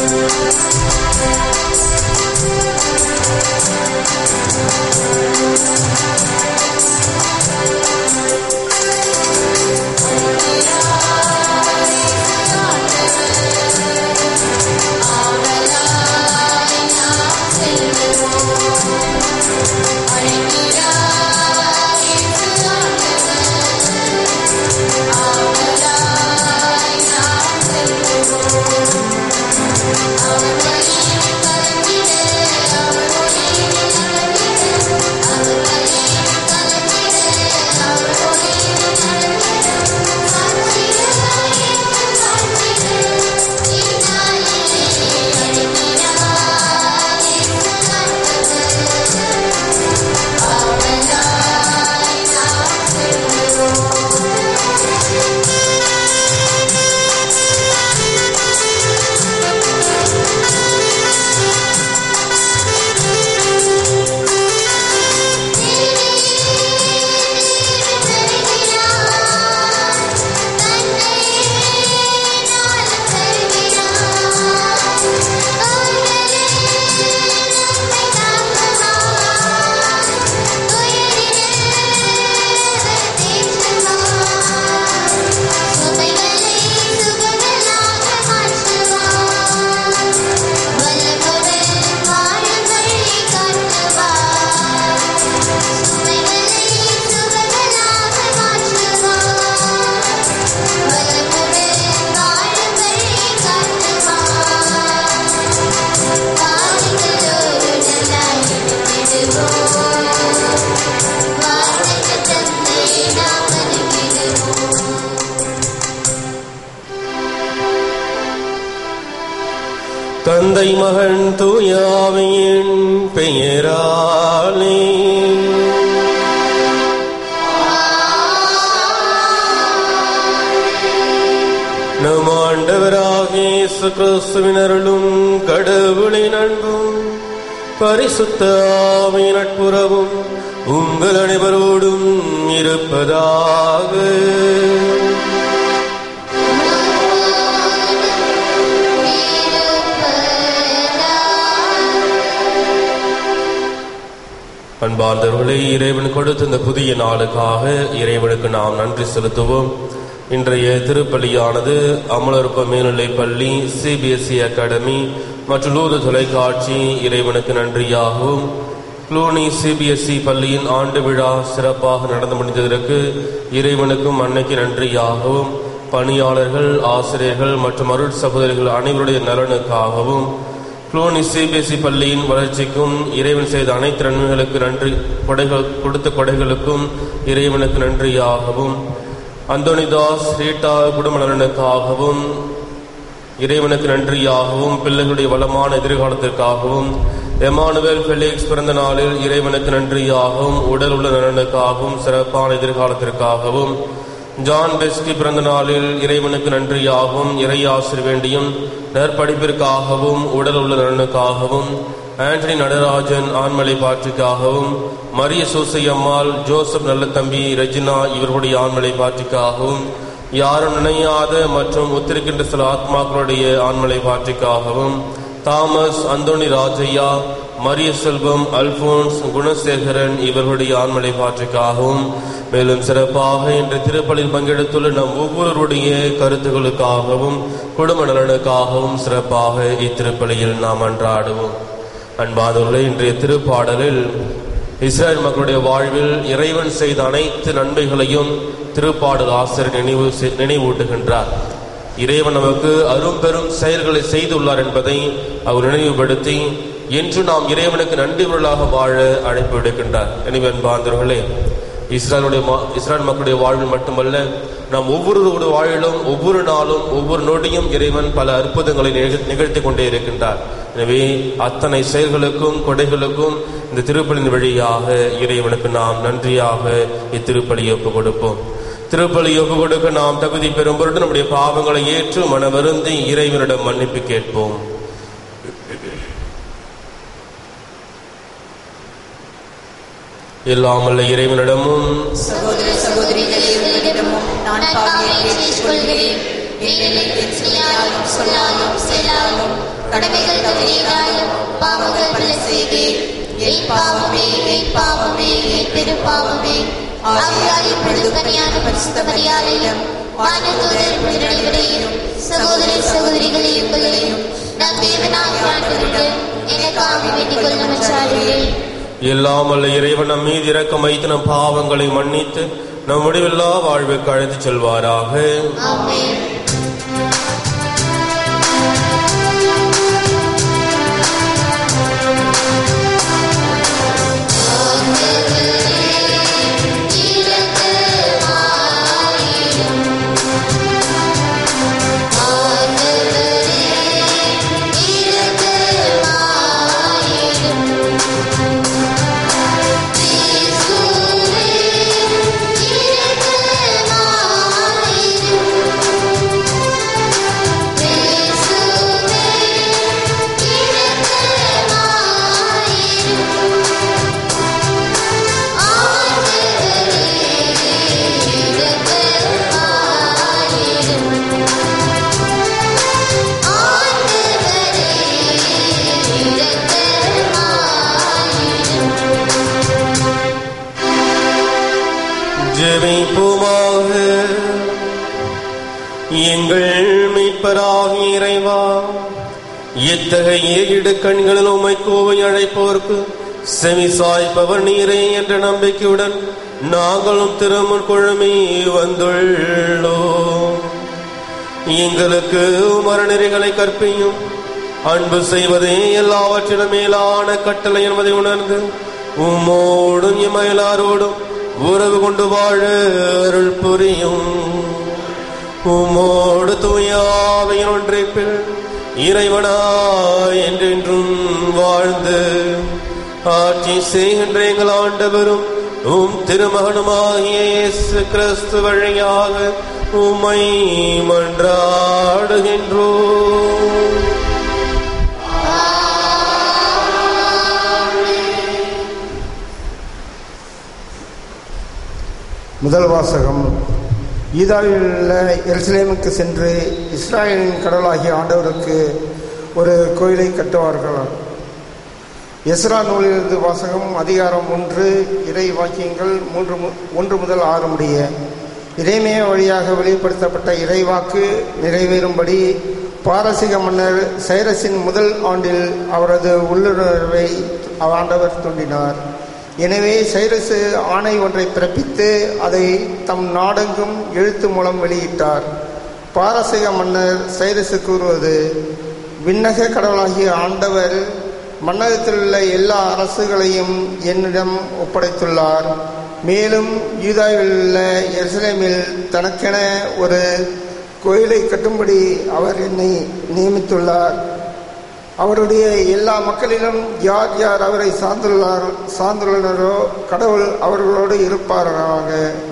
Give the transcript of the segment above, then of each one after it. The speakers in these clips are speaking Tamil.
தந்தை மகன் தூயாவியின் பெயராலே நம் ஆண்டவராகிய இயேசு கிறிஸ்துவின் அருளும் கடவுளின் அன்பும் பரிசுத்த ஆவியின் நட்புறவும் உங்கள் அனைவரோடும் இருப்பதாக அன்பார்ந்தவர்களே இறைவன் கொடுத்த இந்த புதிய நாளுக்காக இறைவனுக்கு நாம் நன்றி செலுத்துவோம் இன்றைய திருப்பள்ளியானது அமலருப்ப மேல்நிலைப் பள்ளி சிபிஎஸ்இ அகாடமி மற்றும் லூது தொலைக்காட்சி இறைவனுக்கு நன்றியாகவும் க்ளூனி சிபிஎஸ்இ பள்ளியின் ஆண்டு விழா சிறப்பாக நடந்து முடிந்ததற்கு இறைவனுக்கும் அன்னைக்கு நன்றியாகவும் பணியாளர்கள் ஆசிரியர்கள் மற்றும் அருள் சகோதரிகள் அனைவருடைய நலனுக்காகவும் குளோனி சிபிஎஸ்இ பள்ளியின் வளர்ச்சிக்கும் இறைவன் செய்த அனைத்து நன்மைகளுக்கு நன்றி கொடைகள் கொடுத்த கொடைகளுக்கும் இறைவனுக்கு நன்றியாகவும் அந்தோனிதாஸ் ரீட்டா குடும்ப நலனுக்காகவும் இறைவனுக்கு நன்றியாகவும் பிள்ளைகளுடைய வளமான எதிர்காலத்திற்காகவும் எமானுவேல் ஃபெலிக்ஸ் பிறந்த நாளில் இறைவனுக்கு நன்றியாகவும் உடல் உள்ள நலனுக்காகவும் சிறப்பான எதிர்காலத்திற்காகவும் ஜான் பெஸ்கி பிறந்த நாளில் இறைவனுக்கு நன்றியாகவும் இறையாசிர் வேண்டியும் நற்படிப்பிற்காகவும் உடல் உள்ள நலனுக்காகவும் ஆண்டனி நடராஜன் ஆண்மலை பாற்றிக்காகவும் மரிய சூசையம்மாள் ஜோசப் நல்லத்தம்பி ரெஜினா இவர்களுடைய ஆண்மலை பாற்றிக்காகவும் யாரும் நினையாத மற்றும் ஒத்திருக்கின்ற சில ஆத்மாக்களுடைய ஆண்மலை பாற்றிக்காகவும் Thomas Anthony Rajaiah Mariya Selvam Alphonse Gunasekaran இவர்களுடைய ஆண்மலை பாற்றிக்காகவும் மேலும் சிறப்பாக இன்று திருப்பலில் பங்கெடுத்துள்ள நம் ஒவ்வொருவருடைய கருத்துக்களுக்காகவும் குடும்ப நலனுக்காகவும் சிறப்பாக இத்திருப்பலியில் நாம் அன்றாடுவோம் அன்பாதவர்களே இன்றைய திருப்பாடலில் இஸ்ரேல் மக்களுடைய வாழ்வில் இறைவன் செய்த அனைத்து நன்மைகளையும் திருப்பாடல் ஆசிரியர் நினைவு செய்- நினைவூட்டுகின்றார் இறைவன் நமக்கு அரும்பெரும் செயல்களை செய்துள்ளார் என்பதை அவர் நினைவுபடுத்தி என்று நாம் இறைவனுக்கு நன்றியுள்ளதாக வாழ அழைப்பு விடுக்கின்றார் எனவே அன்பாந்தவர்களே இஸ்ரேலுடைய மா- இஸ்ரேல் மக்களுடைய வாழ்வில் மட்டுமல்ல நாம் ஒவ்வொருவருடைய வாழ்விலும் ஒவ்வொரு நாளும் ஒவ்வொரு நொடியும் இறைவன் பல அற்புதங்களை நிகழ்- நிகழ்த்தி கொண்டே இருக்கின்றார் எனவே அத்தனை செயல்களுக்கும் கொடைகளுக்கும் இந்த திருப்பலின் வழியாக இறைவனுக்கு நாம் நன்றியாக இத்திருப்பலியை ஒப்புக் கொடுப்போம் திருப்பலி ஒப்பு கொடுக்க நாம் தகுதி பெறும் பொருட்டு நம்முடைய பாவங்களை ஏற்று மன வருந்தி இறைவனிடம் மன்னிப்பு கேட்போம் இல்லாமல்ல இறைவனிடமும் சகோதர சகோதரிகளே உங்களிடமும் நான் பாவியை ஏற்றுக்கொள்கிறேன் ஏனெனில் என் சொல்லாலும் சொல்லாலும் செயலாலும் கடமைகள் தவறியதாலும் பாவங்கள் பல செய்தேன் என் பாவமே என் பாவமே என் பெரும்பாவமே ஆகையால் இப்பொழுது கனியான பரிசுத்த மரியாதையும் வானதூதர் புனிதரையும் சகோதர சகோதரிகளே உங்களையும் நம் தேவனாக ஆண்டுவிட்டு எனக்காக வேண்டிக் கொள்ளும் மச்சாடுகிறேன் எல்லாம் வல்ல இறைவன் நம் மீது இரக்கம் வைத்து நம் பாவங்களை மன்னித்து நம் முடிவில்லா வாழ்வுக்கு அழைத்துச் செல்வாராக ஆமென் ஜெபிப்போமாக எங்கள் மீட்பராகிய இறைவா இத்தகைய இடுக்கண்களில் உம்மை கோவை அழைப்போர்க்கு செவி சாய்ப்பவர் நீரே என்ற நம்பிக்கையுடன் நாங்களும் திருமுன் குழுமி வந்துள்ளோம் எங்களுக்கு மரநெறிகளை கற்பியும் அன்பு செய்வதே எல்லாவற்றிலும் மேலான கட்டளை என்பதை உணர்ந்து உம்மோடும் இமயலாரோடும் உறவு கொண்டு வாழ அருள் புரியும் உம்மோடு தூயாவையின் ஒன்றைப்பில் இறைவனா என்றென்றும் வாழ்ந்து ஆட்சி செய்கின்ற எங்கள் ஆண்டவரும் உம் திருமகனுமாகிய இயேசு கிறிஸ்து வழியாக உம்மை மன்றாடுகின்றோம் முதல் வாசகம் ஈதாவில் உள்ள எருசலேமுக்கு சென்று இஸ்ராயலின் கடவுளாகிய ஆண்டவருக்கு ஒரு கோயிலை கட்டுவார்கள் எஸ்ரா நூலிலிருந்து வாசகம் அதிகாரம் ஒன்று இறை வாக்கியங்கள் மூன்று மு- ஒன்று முதல் ஆறு முடிய இறைமைய வழியாக வெளிப்படுத்தப்பட்ட இறைவாக்கு நிறைவேறும்படி பாரசீக மன்னர் சைரஸின் முதல் ஆண்டில் அவரது உள்ளுணர்வை ஆண்டவர் தூண்டினார் எனவே சைரசு ஆணை ஒன்றை பிறப்பித்து அதை தம் நாடெங்கும் எழுத்து மூலம் வெளியிட்டார் பாரசீக மன்னர் சைரசு கூறுவது விண்ணக கடவுளாகிய ஆண்டவர் மன்னகத்தில் உள்ள எல்லா அரசுகளையும் என்னிடம் ஒப்படைத்துள்ளார் மேலும் யூதாவில் உள்ள எருசலேமில் தனக்கென ஒரு கோயிலை கட்டும்படி அவர் என்னை நியமித்துள்ளார் அவருடைய எல்லா மக்களிலும் யார் யார் அவரை சார்ந்துள்ளார் சார்ந்துள்ளனரோ கடவுள் அவர்களோடு இருப்பாராக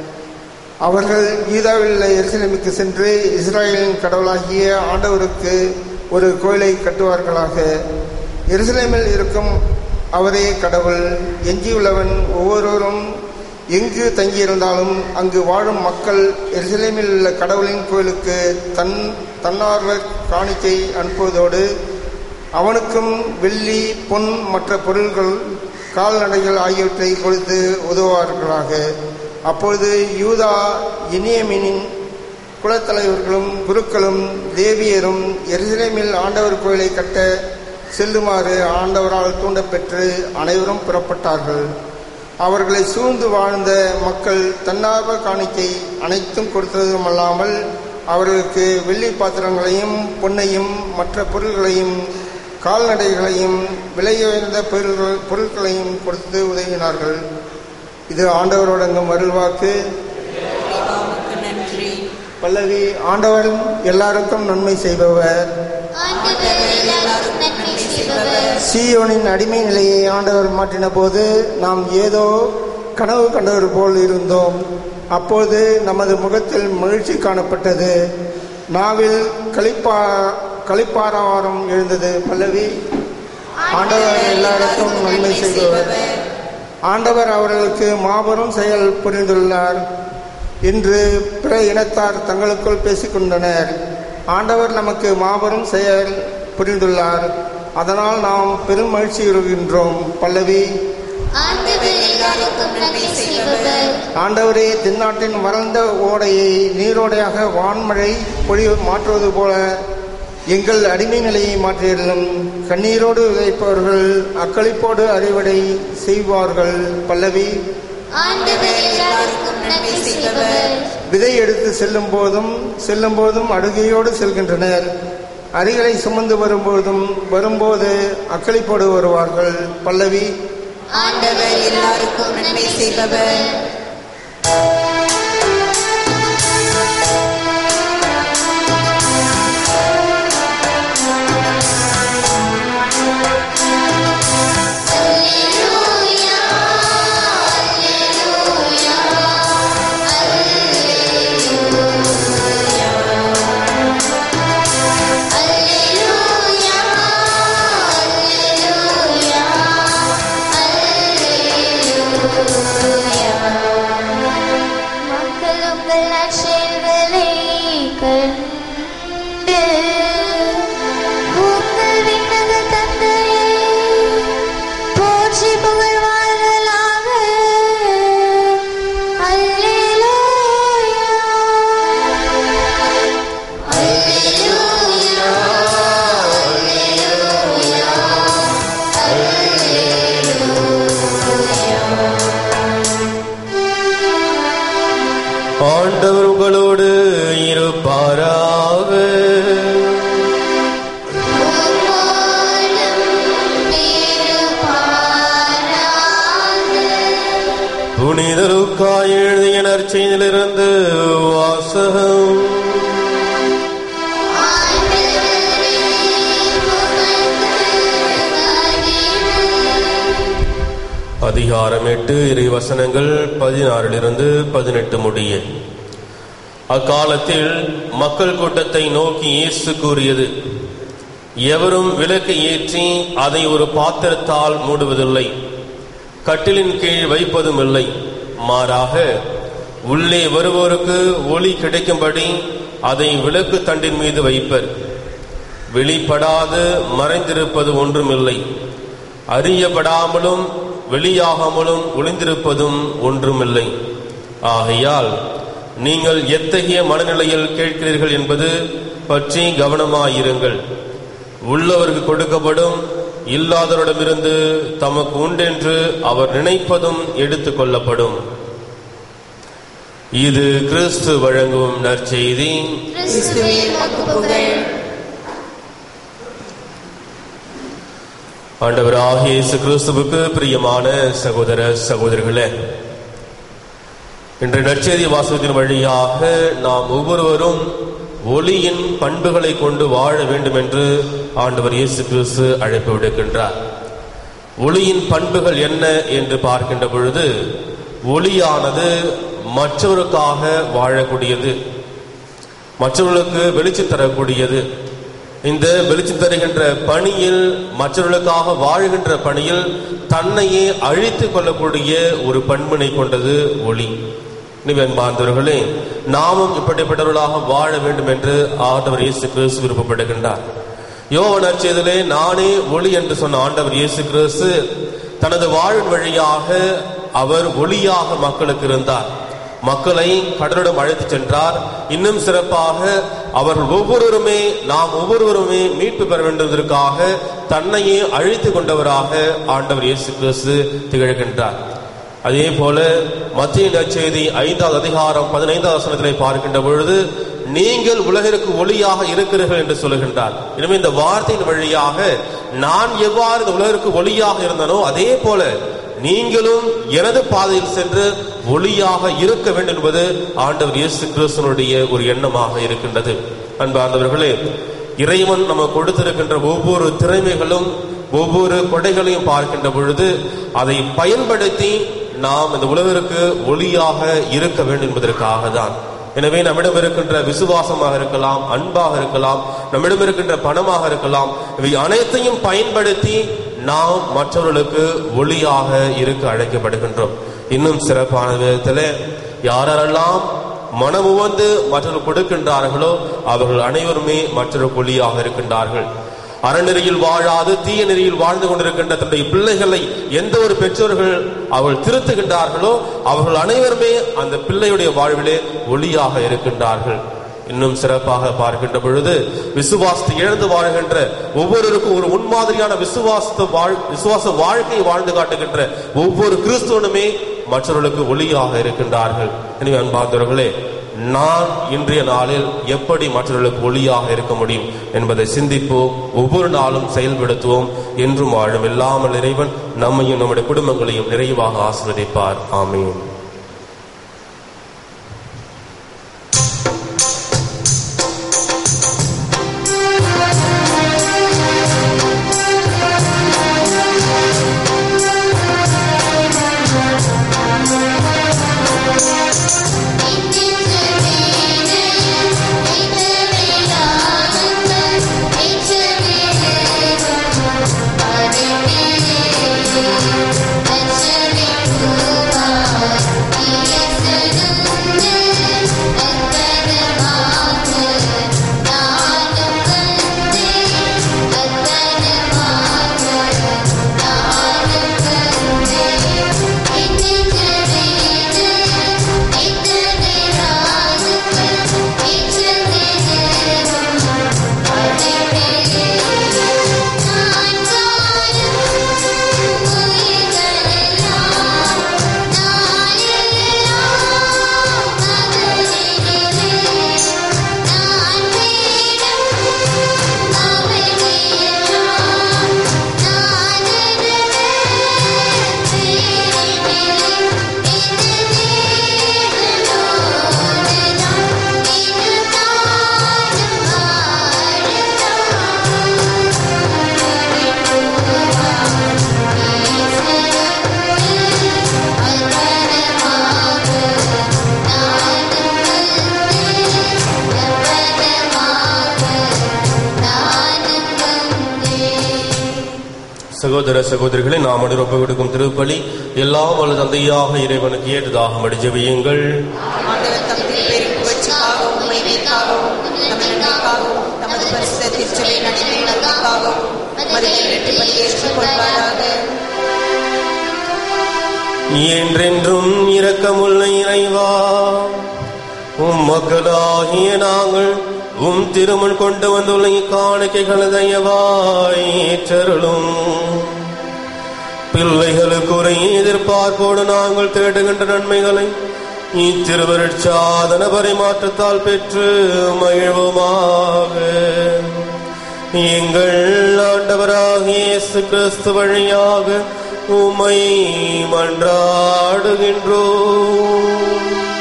அவர்கள் யூதாவில் உள்ள எருசலேமுக்கு சென்று இஸ்ராயலின் கடவுளாகிய ஆண்டவருக்கு ஒரு கோயிலை கட்டுவார்களாக எருசலேமில் இருக்கும் அவரே கடவுள் எஞ்சியுள்ளவன் ஒவ்வொருவரும் எங்கு தங்கியிருந்தாலும் அங்கு வாழும் மக்கள் எருசலேமில் உள்ள கடவுளின் கோயிலுக்கு தன் தன்னார்வ காணிக்கை அனுப்புவதோடு அவனுக்கும் வெள்ளி பொன் மற்ற பொருள்கள் கால்நடைகள் ஆகியவற்றை கொடுத்து உதவுவார்களாக அப்பொழுது யூதா இனியமினின் குலத்தலைவர்களும் குருக்களும் தேவியரும் எருசலேமில் ஆண்டவர் கோயிலை கட்ட செல்லுமாறு ஆண்டவரால் தூண்டப்பெற்று அனைவரும் புறப்பட்டார்கள் அவர்களை சூழ்ந்து வாழ்ந்த மக்கள் தன்னார்வ காணிக்கை அனைத்தும் கொடுத்ததுமல்லாமல் அவர்களுக்கு வெள்ளி பாத்திரங்களையும் பொன்னையும் மற்ற பொருள்களையும் கால்நடைகளையும் விலையுயர்ந்த பொருள்கள் பொருட்களையும் கொடுத்து உதவினார்கள் இது ஆண்டவரோடங்கும் அருள்வாக்கு இறைவாவுக்கு நன்றி பல்லவி ஆண்டவர் எல்லாருக்கும் நன்மை செய்பவர் ஆண்டவர் எல்லாரும் நன்மை செய்பவர் சீயோனின் அடிமை நிலையை ஆண்டவர் மாற்றின போது நாம் ஏதோ கனவு கண்டவர் போல் இருந்தோம் அப்போது நமது முகத்தில் மகிழ்ச்சி காணப்பட்டது நாவில் களிப்பா களிப்பாரவாரம் எழுந்தது பல்லவி ஆண்டவர் எல்லாருக்கும் நன்மை செய்பவர் ஆண்டவர் அவர்களுக்கு மாபெரும் செயல் புரிந்துள்ளார் என்று பிற இனத்தார் தங்களுக்குள் பேசிக்கொண்டனர் ஆண்டவர் நமக்கு மாபெரும் செயல் புரிந்துள்ளார் அதனால் நாம் பெரும் மகிழ்ச்சியுறுகின்றோம் பல்லவி ஆண்டவர் எல்லாருக்கும் நன்மை செய்பவர் ஆண்டவரே தென்னாட்டின் வறண்ட ஓடையை நீரோடையாக வான்மழை பொழி மாற்றுவது போல எங்கள் அடிமை நிலையை மாற்றியலும் கண்ணீரோடு விதைப்பவர்கள் அக்களிப்போடு அறுவடை செய்வார்கள் பல்லவி ஆண்டவர் எல்லாருக்கும் நன்மை செய்பவர் விதை எடுத்து செல்லும் போதும் செல்லும் போதும் அடுகையோடு செல்கின்றனர் அரிகளை சுமந்து வரும்போதும் வரும்போது அக்களிப்போடு வருவார்கள் பல்லவி ஆண்டவர் எல்லாருக்கும் நன்மை செய்பவர் அல்லேலூயா அல்லேலூயா அல்லேலூயா அல்லேலூயா மக்கள் உங்கள் நற்செயல்களை கண்டு உங்கள் விண்ணக தந்தையை போற்றி புகழ்வார்களாக அல்லேலூயா அல்லேலூயா ஆண்டவர் உங்களோடு இருப்பாராக புனிதருக்காய் எழுதிய நற்செய்திலிருந்து வாசகம் அதிகாரம் எட்டு இறை வசனங்கள் பதினாறிலிருந்து பதினெட்டு முடிய அக்காலத்தில் மக்கள் கூட்டத்தை நோக்கி இயேசு கூறியது எவரும் விளக்கை ஏற்றி அதை ஒரு பாத்திரத்தால் மூடுவதில்லை கட்டிலின் கீழ் வைப்பதும் இல்லை மாறாக உள்ளே வருவோருக்கு ஒளி கிடைக்கும்படி அதை விளக்கு தண்டின் மீது வைப்பர் வெளிப்படாது மறைந்திருப்பது ஒன்றுமில்லை அறியப்படாமலும் வெளியாகாமலும் ஒளிந்திருப்பதும் ஒன்றுமில்லை ஆகையால் நீங்கள் எத்தகைய மனநிலையில் கேட்கிறீர்கள் என்பது பற்றி கவனமாயிருங்கள் உள்ளவருக்கு கொடுக்கப்படும் இல்லாதவரிடமிருந்து தமக்கு உண்டென்று அவர் நினைப்பதும் எடுத்துக் கொள்ளப்படும் இது கிறிஸ்து வழங்கும் நற்செய்தி கிறிஸ்துவே உமக்கு புகழ் ஆண்டவராகிய இயேசு கிறிஸ்துவுக்கு பிரியமான சகோதர சகோதரிகளே இன்று நற்செய்தி வாசகத்தின் வழியாக நாம் ஒவ்வொருவரும் ஒளியின் பண்புகளை கொண்டு வாழ வேண்டும் என்று ஆண்டவர் இயேசு கிறிஸ்து அழைப்பு விடுக்கின்றார் ஒளியின் பண்புகள் என்ன என்று பார்க்கின்ற பொழுது ஒளியானது மற்றவருக்காக வாழக்கூடியது மற்றவர்களுக்கு வெளிச்சம் தரக்கூடியது இந்த வெளிச்சம் தருகின்ற பணியில் மற்றவர்களுக்காக வாழ்கின்ற பணியில் தன்னையே அழித்துக் கொள்ளக்கூடிய ஒரு பண்பினை கொண்டது ஒளி நிவன்பார்ந்தவர்களே நாமும் இப்படிப்பட்டவர்களாக வாழ வேண்டும் என்று ஆண்டவர் இயேசு கிறிஸ்து விருப்பப்படுகின்றார் யோவன் நற்செய்தியிலே நானே ஒளி என்று சொன்ன ஆண்டவர் இயேசு கிறிஸ்து தனது வாழ்வின் வழியாக அவர் ஒளியாக மக்களுக்கு இருந்தார் மக்களை கடலிடம் அழைத்துச் சென்றார் இன்னும் சிறப்பாக அவர்கள் ஒவ்வொருவருமே நாம் ஒவ்வொருவருமே மீட்பு பெற வேண்டுவதற்காக தன்னையே அழித்துக் கொண்டவராக ஆண்டவர் இயேசு கிறிஸ்து திகழ்கின்றார் அதே போல மத்திய நற்செய்தி ஐந்தாவது அதிகாரம் பதினைந்தாவது வசனத்திலே பார்க்கின்ற பொழுது நீங்கள் உலகிற்கு ஒளியாக இருக்கிறீர்கள் என்று சொல்லுகின்றார் எனவே இந்த வார்த்தையின் வழியாக நான் எவ்வாறு இந்த உலகிற்கு ஒளியாக இருந்தனோ அதே போல நீங்களும் எனது பாதையில் சென்று ஒளியாக இருக்க வேண்டும் என்பது ஆண்டவர் இயேசு கிறிஸ்தனுடைய ஒரு எண்ணமாக இருக்கின்றது அன்பார்ந்தவர்களே இறைவன் நமக்கு கொடுத்திருக்கின்ற ஒவ்வொரு திறமைகளும் ஒவ்வொரு கொடைகளையும் பார்க்கின்ற பொழுது அதை பயன்படுத்தி நாம் இந்த உலகிற்கு ஒளியாக இருக்க வேண்டும் என்பதற்காக தான் எனவே நம்மிடம் இருக்கின்ற விசுவாசமாக இருக்கலாம் அன்பாக இருக்கலாம் நம்மிடம் இருக்கின்ற பணமாக இருக்கலாம் இவை அனைத்தையும் பயன்படுத்தி நாம் மற்றவர்களுக்கு ஒளியாக இருக்க அழைக்கப்படுகின்றோம் இன்னும் சிறப்பான விதத்தில் யாரெல்லாம் மனம் வந்து மற்றவர்கள் கொடுக்கின்றார்களோ அவர்கள் அனைவருமே மற்றொரு ஒளியாக இருக்கின்றார்கள் அறநெறியில் வாழாது தீய நெறியில் வாழ்ந்து கொண்டிருக்கின்ற தன்னுடைய பிள்ளைகளை எந்த ஒரு பெற்றோர்கள் அவர்கள் திருத்துகின்றார்களோ அவர்கள் அனைவருமே அந்த பிள்ளையுடைய வாழ்விலே ஒளியாக இருக்கின்றார்கள் இன்னும் சிறப்பாக பார்க்கின்ற பொழுது விசுவாசத்தை இழந்து வாழ்கின்ற ஒவ்வொருவருக்கும் ஒரு முன்மாதிரியான விசுவாசத்தை வாழ் விசுவாச வாழ்க்கையை வாழ்ந்து காட்டுகின்ற ஒவ்வொரு கிறிஸ்துவனுமே மற்றவர்களுக்கு ஒளியாக இருக்கின்றார்கள் எனவே அன்பார்ந்தவர்களே நான் இன்றைய நாளில் எப்படி மற்றவர்களுக்கு ஒளியாக இருக்க முடியும் என்பதை சிந்திப்போம் ஒவ்வொரு நாளும் செயல்படுத்துவோம் என்றும் வாழும் இல்லாமல் இறைவன் நம்மையும் நம்முடைய குடும்பங்களையும் நிறைவாக ஆசிர்வதிப்பார் ஆமீன் சகோதர சகோதரிகளை நாம் அனுப்ப கொடுக்கும் திருப்பலி எல்லாம் வல்ல தந்தையாக இறைவனுக்கு ஏற்றதாக மடிஜெபியுங்கள் ஆண்டவர் தம் திருப்பெரும் புகழ்ச்சிக்காகவும் மகிமைக்காகவும் நம் நன்மைக்காகவும் தமது பரிசுத்த திருச்சபை நன்மைகளுக்காகவும் மதுரை வெற்றிப்படி ஏற்றுக்கொள்வாராக என்றென்றும் இரக்கமுள்ள இறைவா உம் மக்களாகிய நாங்கள் உம் திருமண் கொண்டு வந்துள்ள இக்காணிக்கைகள் தயவாய் ஏற்றருளும் பிள்ளைகளுக்கு ஒரு எதிர்பார்ப்போடு நாங்கள் தேடுகின்ற நன்மைகளை இத்திருவருட்சாதன பரிமாற்றத்தால் பெற்று மகிழ்வுமாக எங்கள் ஆண்டவராகிய இயேசு கிறிஸ்து வழியாக உமை மன்றாடுகின்றோம்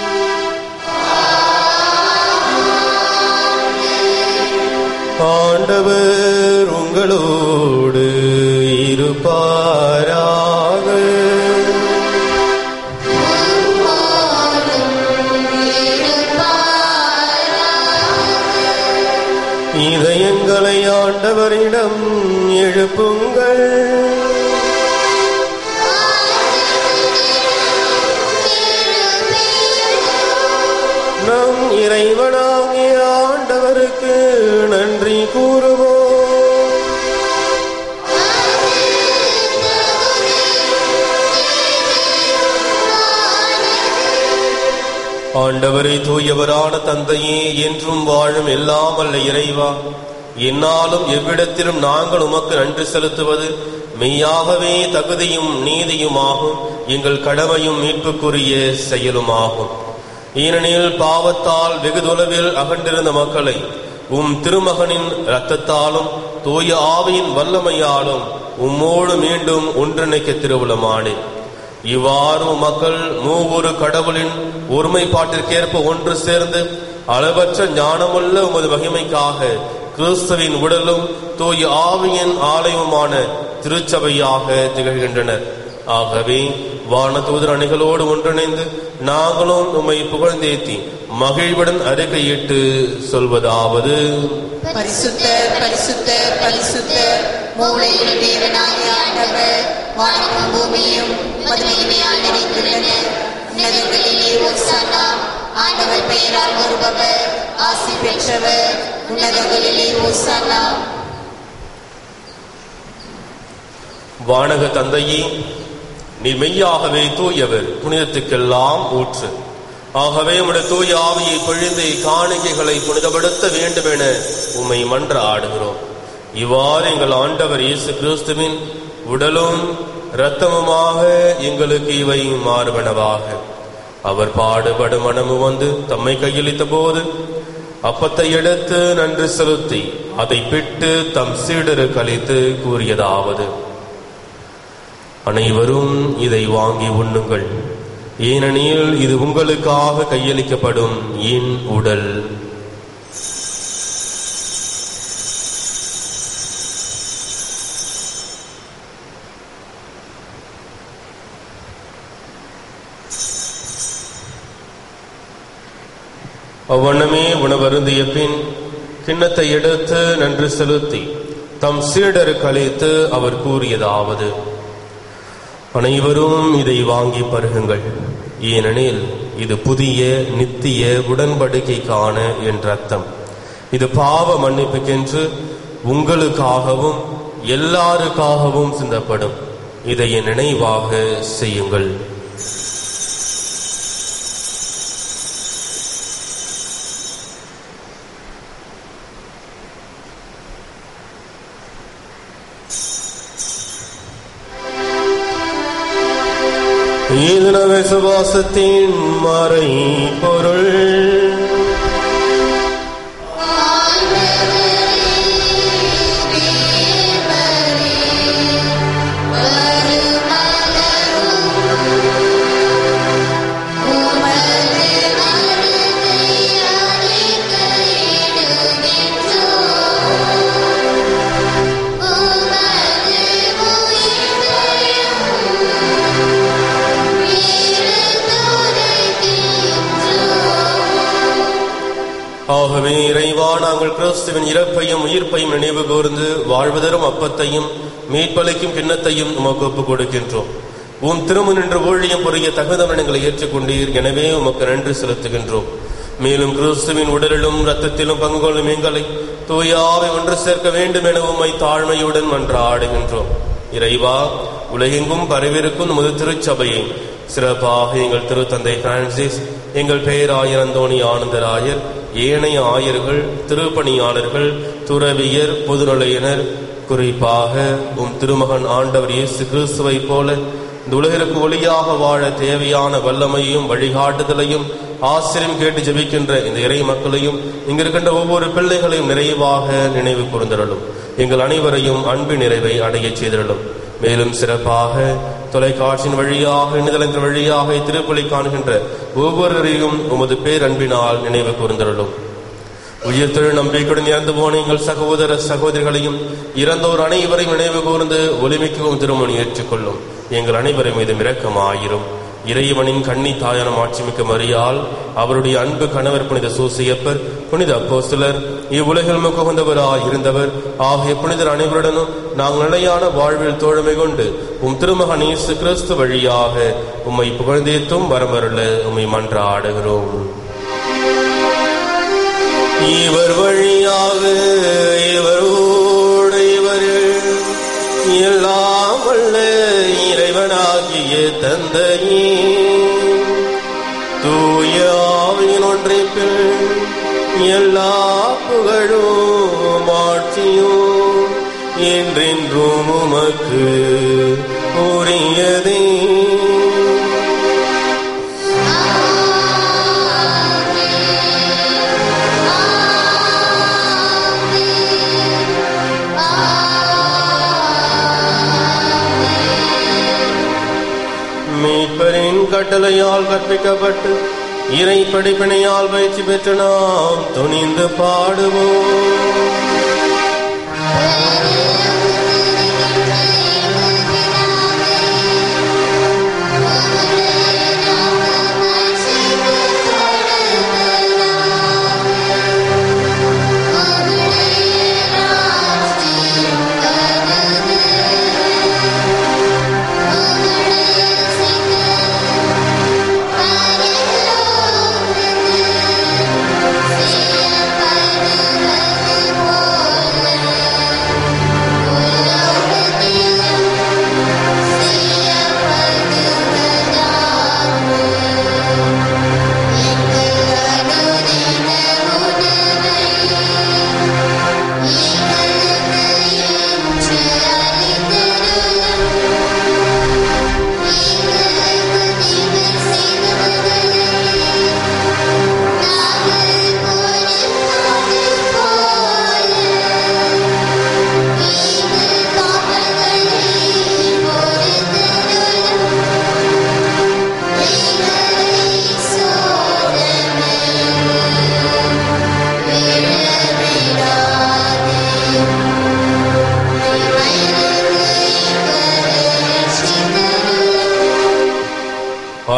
ஆண்டவர் உங்களோடு இருப்பாராக இதயங்களை ஆண்டவரிடம் எழுப்புங்கள் நம் இறைவனாகிய ஆண்டவருக்கு நன்றி கூறுவோம் ஆண்டவரை தூயவரான தந்தையே என்றும் வாழும் எல்லாம் அல்ல இறைவா என்னாலும் எவ்விடத்திலும் நாங்கள் உமக்கு நன்றி செலுத்துவது மெய்யாகவே தகுதியும் நீதியுமாகும் எங்கள் கடமையும் மீட்புக்குரிய செயலுமாகும் ஏனெனில் பாவத்தால் வெகு தொலைவில் அகன்றிருந்த மக்களை உம் திருமகனின் இரத்தத்தாலும் தூய ஆவியின் வல்லமையாலும் உம்மோடு மீண்டும் ஒன்றிணைக்க திருவுளமானேன் இவ்வாறு மக்கள் மூவொரு கடவுளின் ஒருமைப்பாட்டிற்கேற்ப ஒன்று சேர்ந்து அளவற்ற ஞானமுள்ள உமது மகிமைக்காக கிறிஸ்துவின் உடலும் தூய ஆவியின் ஆலயமுமான திருச்சபையாக திகழ்கின்றனர் ஆகவே வானதூதர் அணிகளோடு ஒன்றிணைந்து நாங்களும் உம்மை புகழ்ந்தேத்தி மகிழ்வுடன் அறிக்கையிட்டு சொல்வதாவது பரிசுத்த பரிசுத்த பரிசுத்த மூளையில் தேவனாகிய ஆண்டவர் வானமும் பூமியும் மதுமையால் நிறைந்துள்ளன உன்னதங்களிலே ஓசானா ஆண்டவர் பெயரால் வருபவர் ஆசி பெற்றவர் உன்னதங்களிலே ஓசானா வானக தந்தையே நீ மெய்யாகவே தூயவர் புனிதத்துக்கெல்லாம் ஊற்று ஆகவே உம்முடைய தூய ஆவியை பொழிந்து காணிக்கைகளை புனிதப்படுத்த வேண்டும் என உம்மை மன்ற ஆடுகிறோம் இவ்வாறு எங்கள் ஆண்டவர் இயேசு கிறிஸ்துவின் உடலும் இரத்தமுமாக எங்களுக்கு இவை மாறுபனவாக அவர் பாடுபடு மனமு வந்து தம்மை கையளித்த போது அப்பத்தை எடுத்து நன்றி செலுத்தி அதை பிட்டு தம் சீடரு கழித்து கூறியதாவது அனைவரும் இதை வாங்கி உண்ணுங்கள் ஏனெனில் இது உங்களுக்காக கையளிக்கப்படும் என் உடல் அவ்வண்ணமே உணவருந்திய பின் கிண்ணத்தை எடுத்து நன்றி செலுத்தி தம் சீடருக்கு அளித்து அவர் கூறியதாவது அனைவரும் இதை வாங்கி பருகுங்கள் ஏனெனில் இது புதிய நித்திய உடன்படிக்கைக்கான என் ரத்தம் இது பாவ மன்னிப்புக்கென்று உங்களுக்காகவும் எல்லாருக்காகவும் சிந்தப்படும் இதை என் நினைவாக செய்யுங்கள் ஈதன விசுவாசத்தின் மறை பொருள் ஆகவே இறைவா நாங்கள் கிறிஸ்துவின் இறப்பையும் உயிர்ப்பையும் நினைவு கூர்ந்து வாழ்வதரும் அப்பத்தையும் மீட்பளிக்கும் கிண்ணத்தையும் உமக்கு ஒப்புக் கொடுக்கின்றோம் உம் திரும்ப நின்று ஊழியம் புரிய தகுந்தவன் எங்களை ஏற்றுக்கொண்டீர் எனவே உமக்கு நன்றி செலுத்துகின்றோம் மேலும் கிறிஸ்துவின் உடலிலும் இரத்தத்திலும் பங்கு கொள்ளும் எங்களை தூயாவை ஒன்று சேர்க்க வேண்டும் என உம்மை தாழ்மையுடன் மன்றாடுகின்றோம் இறைவா உலகெங்கும் பரவிருக்கும் நமது திருச்சபையை சிறப்பாக எங்கள் திருத்தந்தை பிரான்சிஸ் எங்கள் பேராயர் அந்தோணி ஆனந்தராயர் ஏனைய ஆயர்கள் திருப்பணியாளர்கள் துறவியர் பொதுநிலையினர் குறிப்பாக உம் திருமகன் ஆண்டவர் இயேசு கிறிஸ்துவை போல இந்த உலகிற்கு ஒளியாக வாழ தேவையான வல்லமையும் வழிகாட்டுதலையும் ஆசிரியம் கேட்டு ஜெபிக்கின்ற இந்த இறை மக்களையும் இங்கிருக்கின்ற ஒவ்வொரு பிள்ளைகளையும் நிறைவாக நினைவு கூர்ந்தருளும் எங்கள் அனைவரையும் அன்பு நிறைவை அடையச் செய்திருளும் மேலும் சிறப்பாக தொலைக்காட்சியின் வழியாக இணையதளங்கள் வழியாக திருப்பலி காணுகின்ற ஒவ்வொருவரையும் உமது பேரன்பினால் நினைவு கூர்ந்தருளும் உயிர் தொழில் நம்பிக்கையுடன் இறந்து போன எங்கள் சகோதர சகோதரிகளையும் இறந்தோர் அனைவரையும் நினைவு கூர்ந்து ஒளிமிக்கவும் திருமணி ஏற்றுக்கொள்ளும் எங்கள் அனைவரும் மீது இரக்கமாயிரும் இறைவனின் கண்ணி தாயான மாட்சிமிக்க மரியால் அவருடைய அன்பு கணவர் புனித சூசியப்பர் புனித அப்போஸ்தலர் இவ்வுலகில் முகந்தவராய் இருந்தவர் ஆகிய புனிதர் அனைவருடனும் நாங்கள் நிலையான வாழ்வில் தோழமை கொண்டு உம் திருமகன் இயேசு கிறிஸ்து வழியாக உம்மை புகழ்ந்தேத்தும் வரமருள உம்மை மன்றாடுகிறோம் இவர் வழியாக இவரோடு இவரில் எல்லாம் வல்ல இறைவனாகிய தந்தையே தூய ஆவியின் ஒன்றைப்பில் எல்லா புகழும் ஆட்சியும் என்றென்றும் உமக்கு உரியதே மீட்பரின் கட்டளையால் கற்பிக்கப்பட்டு இறை படிப்பினையால் பயிற்சி பெற்று நாம் துணிந்து பாடுவோம் Thank you.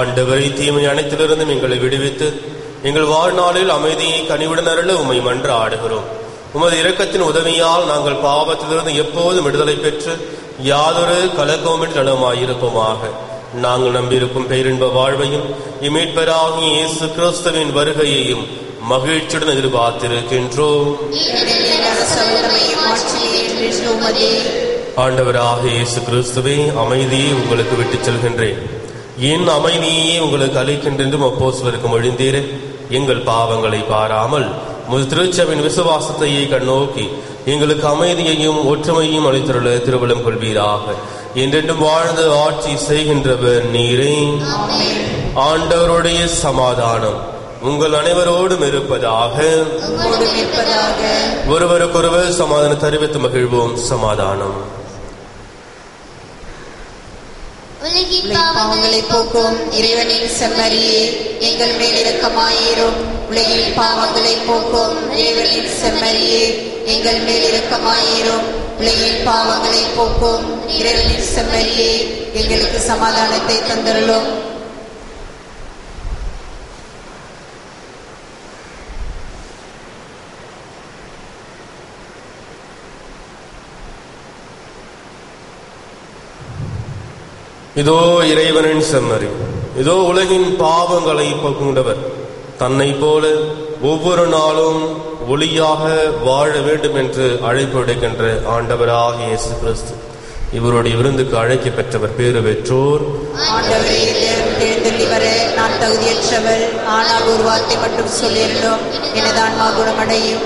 ஆண்டவரை தீமை அனைத்திலிருந்தும் எங்களை விடுவித்து எங்கள் வாழ்நாளில் அமைதியை கனிவுடன் அருள உம்மை மன்றாடுகிறோம் உமது இரக்கத்தின் உதவியால் நாங்கள் பாவத்திலிருந்து எப்போதும் விடுதலை பெற்று யாதொரு கலக்கமின்றி நலமாயிருப்போமாக நாங்கள் நம்பியிருக்கும் பேரின்ப வாழ்வையும் இம்மீட்பராகிய இயேசு கிறிஸ்துவின் வருகையையும் மகிழ்ச்சியுடன் எதிர்பார்த்திருக்கின்றோம் ஏனெனில் அரசவல்லமையும் ஆட்சியும் என்று உமதே ஆண்டவராக இயேசு கிறிஸ்துவே அமைதியை உங்களுக்கு விட்டுச் செல்கின்றேன் என் அமைதியை உங்களுக்கு அளிக்கின்றென்றும் அப்போஸ்தலருக்கு மொழிந்தீரே எங்கள் பாவங்களை பாராமல் முது திருச்சபின் விசுவாசத்தையே கண்ணோக்கி எங்களுக்கு அமைதியையும் ஒற்றுமையும் அளித்துள்ள திருவள்ளம் கொள்வீராக என்றென்றும் வாழ்ந்து ஆட்சி செய்கின்றவர் நீரே ஆண்டவருடைய சமாதானம் உங்கள் அனைவரோடும் இருப்பதாக உம்மோடு நிற்பதாக ஒருவருக்கொருவர் சமாதானம் தெரிவித்து மகிழ்வோம் சமாதானம் உலகின் உலகின் பாவங்களை போக்கும் இறைவனின் செம்மறியே எங்கள் மேல் இரக்கமாயிரும் உலகின் பாவங்களை போக்கும் இறைவனின் செம்மறியே எங்கள் மேல் இரக்கமாயிரும் உலகின் பாவங்களை போக்கும் இறைவனின் செம்மறியே எங்களுக்கு சமாதானத்தை தந்தருளும் இதோ இறைவனின் செம்மறி இதோ உலகின் பாவங்களை போக்குண்டவர் தன்னை போல ஒவ்வொரு நாளும் ஒளியாக வாழ வேண்டும் என்று அழைப்பு விடுக்கின்ற ஆண்டவராக இயேசு கிறிஸ்து இவருடைய விருந்துக்கு அழைக்க பெற்றவர் பேறு பெற்றோர் ஆண்டவரே எழுந்தள்ளி வர நான் தகுதியற்றவள் ஆனால் ஒரு வார்த்தை மட்டும் சொல்லியிருந்தோம் எனது ஆன்மா குணமடையும்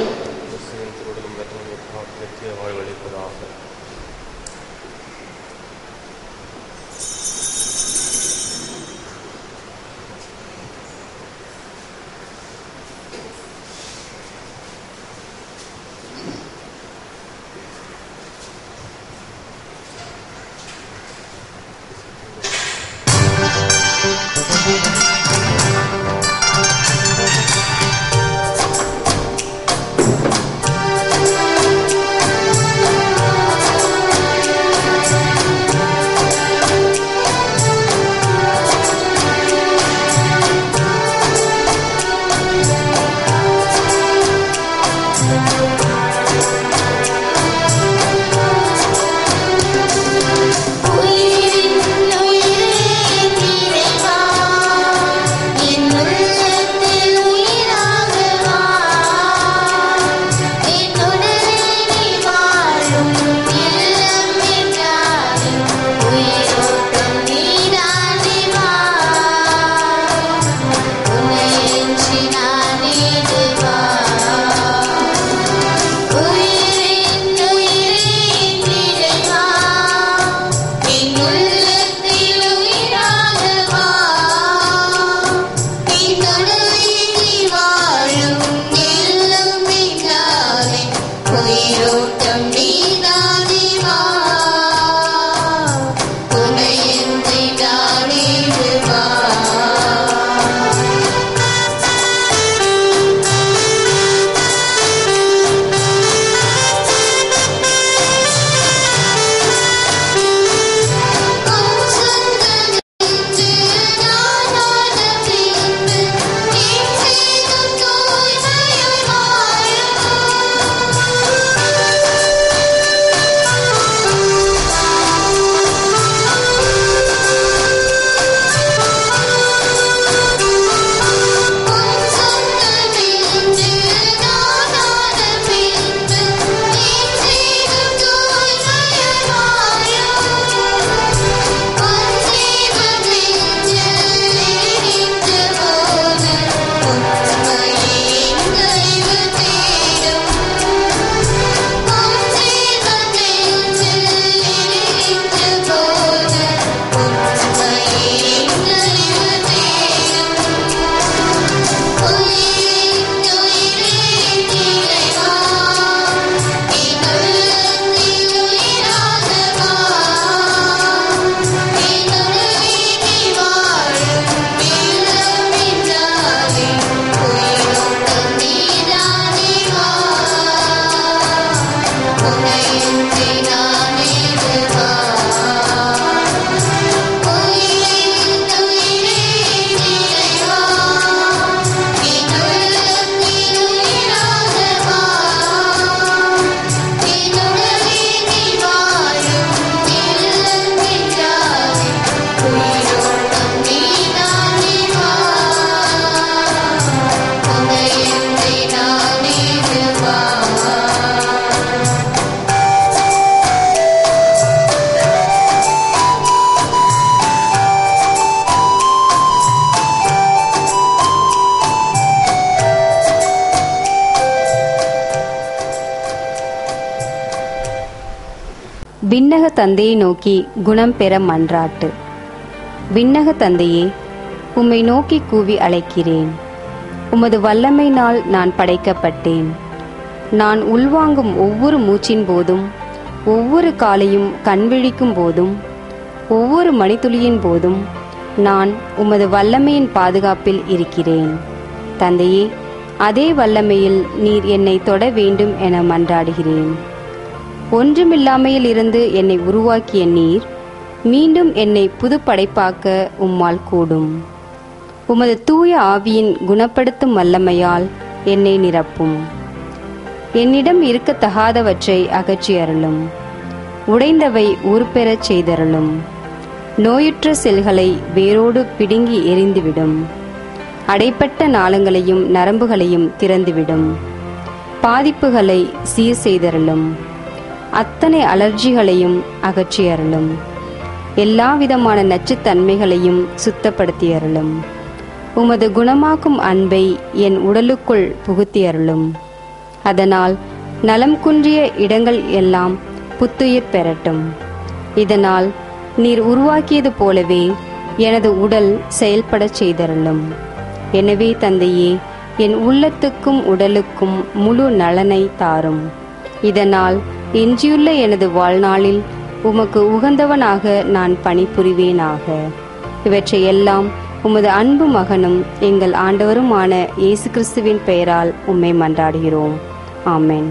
விண்ணக தந்தையை நோக்கி குணம் பெற மன்றாட்டு விண்ணக தந்தையே உம்மை நோக்கி கூவி அழைக்கிறேன் உமது வல்லமையினால் நான் படைக்கப்பட்டேன் நான் உள்வாங்கும் ஒவ்வொரு மூச்சின் போதும் ஒவ்வொரு காலையும் கண்விழிக்கும் போதும் ஒவ்வொரு மணித்துளியின் போதும் நான் உமது வல்லமையின் பாதுகாப்பில் இருக்கிறேன் தந்தையே அதே வல்லமையில் நீர் என்னை தொட வேண்டும் என மன்றாடுகிறேன் ஒன்றுமில்லாமையில் இருந்து என்னை உருவாக்கிய நீர் மீண்டும் என்னை புது படைப்பாக்க உம்மால் கூடும் உமது தூய ஆவியின் குணப்படுத்தும் வல்லமையால் என்னை நிரப்பும் என்னிடம் இருக்கத்தகாதவற்றை அகற்றி அருளும் உடைந்தவை உருப்பெறச் செய்தருளும் நோயுற்ற செல்களை வேரோடு பிடுங்கி எரிந்துவிடும் அடைப்பட்ட நாளங்களையும் நரம்புகளையும் திறந்துவிடும் பாதிப்புகளை சீர் செய்தருளும் அத்தனை அலர்ஜிகளையும் அகற்றி அருளும் எல்லா விதமான நச்சுத்தன்மைகளையும் சுத்தப்படுத்தி அருளும் உமது குணமாக்கும் அன்பை என் உடலுக்குள் புகுத்தி அருளும் அதனால் நலம் குன்றிய இடங்கள் எல்லாம் புத்துயிர் பெறட்டும் இதனால் நீர் உருவாக்கியது போலவே எனது உடல் செயல்படச் செய்தருளும் எனவே தந்தையே என் உள்ளத்துக்கும் உடலுக்கும் முழு நலனை தாரும் இதனால் எஞ்சியுள்ள எனது வாழ்நாளில் உமக்கு உகந்தவனாக நான் பணிபுரிவேனாக இவற்றை எல்லாம் உமது அன்பு மகனும் எங்கள் ஆண்டவருமான இயேசு கிறிஸ்துவின் பெயரால் உம்மை மன்றாடுகிறோம் ஆமென்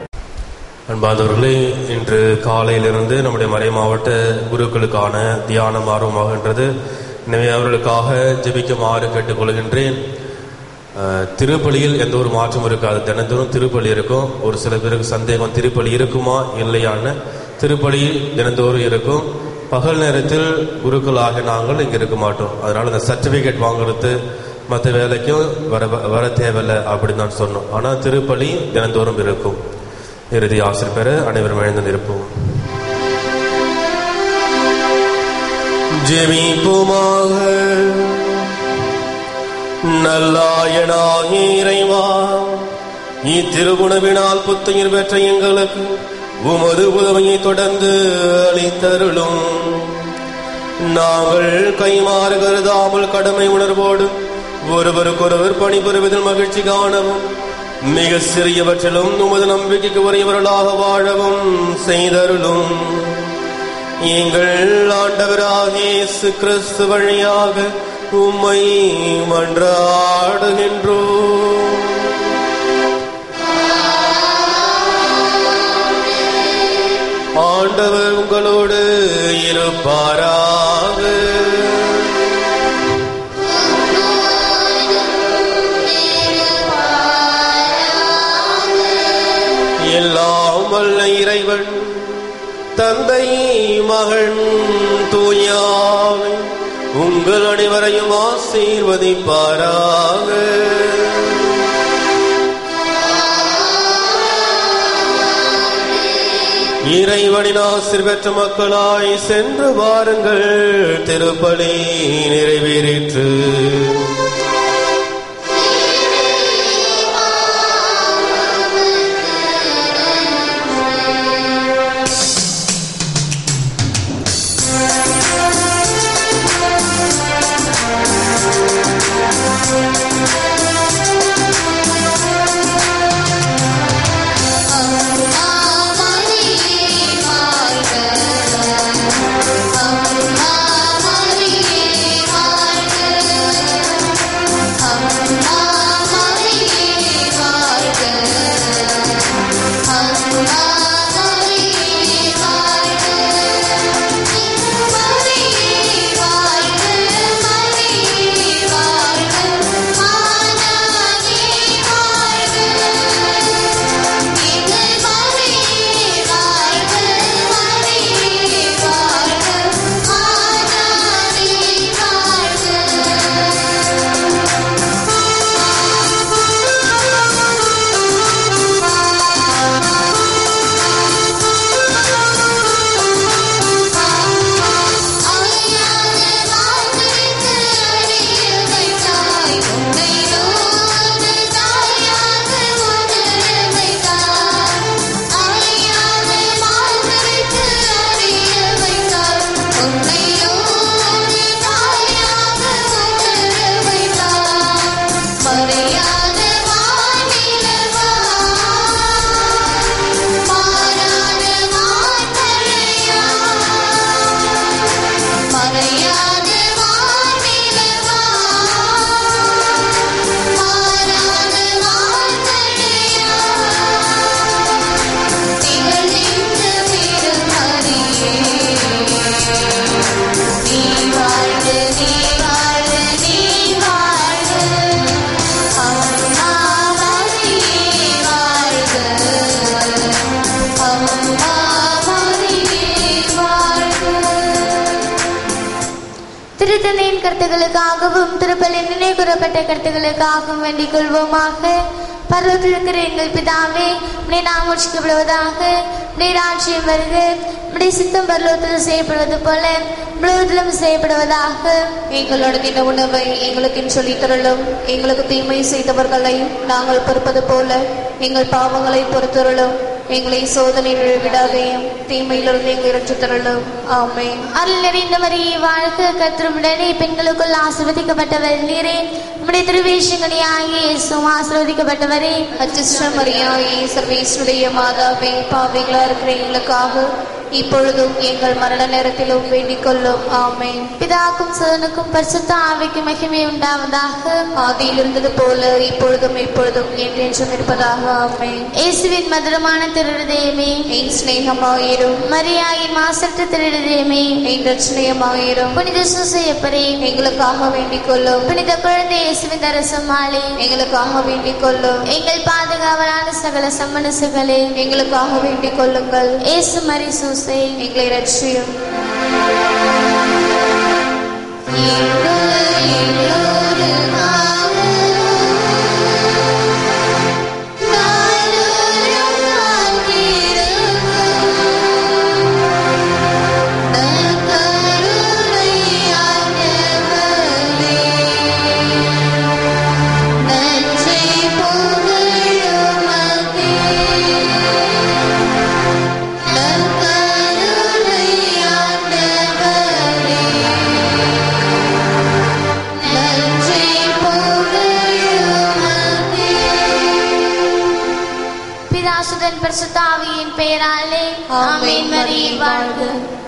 அன்பாதவர்களே இன்று காலையிலிருந்து நம்முடைய மறை மாவட்ட குருக்களுக்கான தியானம் ஆர்வமாகின்றது எனவே அவர்களுக்காக ஜெபிக்குமாறு கேட்டுக்கொள்கின்றேன் அஹ், திருப்பலியில் எந்த ஒரு மாற்றம் இருக்காது தினந்தோறும் திருப்பலி இருக்கும் ஒரு சில பேருக்கு சந்தேகம் திருப்பலி இருக்குமா இல்லையான்னு திருப்பலி தினந்தோறும் இருக்கும் பகல் நேரத்தில் குருக்களாக நாங்கள் இங்கே இருக்க மாட்டோம் அதனால இந்த சர்டிஃபிகேட் வாங்குறது மற்ற வேலைக்கும் வர வர தேவையில்லை அப்படின்னு தான் சொன்னோம் ஆனால் திருப்பலி தினந்தோறும் இருக்கும் இறுதி ஆசிரியர் பெற அனைவரும் எழுந்து நிற்போம் ஜெபிப்புமாக நல்லாயனாகி இறைவா இத்திருகுணவினால் புத்துயிர் பெற்ற எங்களுக்கு உமது உதவியை தொடர்ந்து அளித்தருளும் நாங்கள் கைமாறு கருதாமல் கடமை உணர்வோடு ஒருவருக்கொருவர் பணிபுரிவதில் மகிழ்ச்சி காணவும் மிக சிறியவற்றிலும் உமது நம்பிக்கைக்கு உரியவர்களாக வாழவும் செய்தருளும் எங்கள் ஆண்டவராகிய இயேசு கிறிஸ்து வழியாக உம்மை மன்றாடுகின்றோம் ஆண்டவர் உங்களோடு இருப்பாராக எல்லாம் வல்ல இறைவன் தந்தை மகன் தூயாவை உங்கள் அனைவரையும் ஆசீர்வதிப்பாராக இறைவனின் ஆசிர் பெற்ற மக்களாய் சென்று வாருங்கள் திருப்பலி நிறைவேறிற்று அம்மா மரியே வாழ்க திருத்தந்தையின் கருத்துக்களுக்காகவும் திருப்பலின் நினை கூறப்பட்ட கருத்துக்களுக்காகவும் வேண்டிக் கொள்வோமாக பருவத்தில் இருக்கிற எங்கள் பிதாவே உடைய நாம் உச்சிக்கப்படுவதாக உடைய ராட்சியம் வருக உடைய சித்தம் பருவத்தில் செய்யப்படுவது போல முழுவதிலும் செய்யப்படுவதாக எங்களோட தின உணவை எங்களுக்கு சொல்லித் தரலும் எங்களுக்கு தீமை செய்தவர்களை நாங்கள் பொறுப்பது போல எங்கள் பாவங்களை பொறுத்தருளும் எங்களை சோதனையில் விடாதையும் தீமையிலிருந்து எங்களை ரட்சித் தரலும் ஆமென் அருள் நிறைந்த மரியே வாழ்க கத்திரமுடனே பெண்களுக்குள் ஆசிர்வதிக்கப்பட்டவர் நீரே உம்முடைய திருவேஷங்கனி ஆகிய இயேசுவும் ஆசிர்வதிக்கப்பட்டவரே அச்சிஷ்ட மரியாயே சர்வேஸ்வருடைய மாதாவே பாவிகளா இருக்கிற எங்களுக்காக இப்பொழுதும் எங்கள் மரண நேரத்திலும் வேண்டிக் கொள்ளும் ஆமென் பிதாக்கும் சதனுக்கும் பரிசுத்த ஆவிக்கும் மகிமை உண்டாவதாக ஆதியில் இருந்தது போல இப்பொழுதும் இப்பொழுதும் என்றென்றும் இருப்பதாக ஆமென் இயேசுவின் மதுரமான திருடதேமே என் சிநேகமாயிரும் மரியாயின் மாசற்ற திருடதேமே என் ரட்சணையமாயிரும் புனித சுசையப்பரே எங்களுக்காக வேண்டிக் கொள்ளும் புனித குழந்தை இயேசுவின் தரசமாலே எங்களுக்காக வேண்டிக் கொள்ளும் எங்கள் பாதுகாவலான சகல சம்மனசுகளே எங்களுக்காக வேண்டிக் கொள்ளுங்கள் இயேசு மரி சூசை எங்களை ரட்சியும் பிதாசுதன் பரிசுத்த ஆவியின் பெயராலே ஆமென் மரியே வாழ்க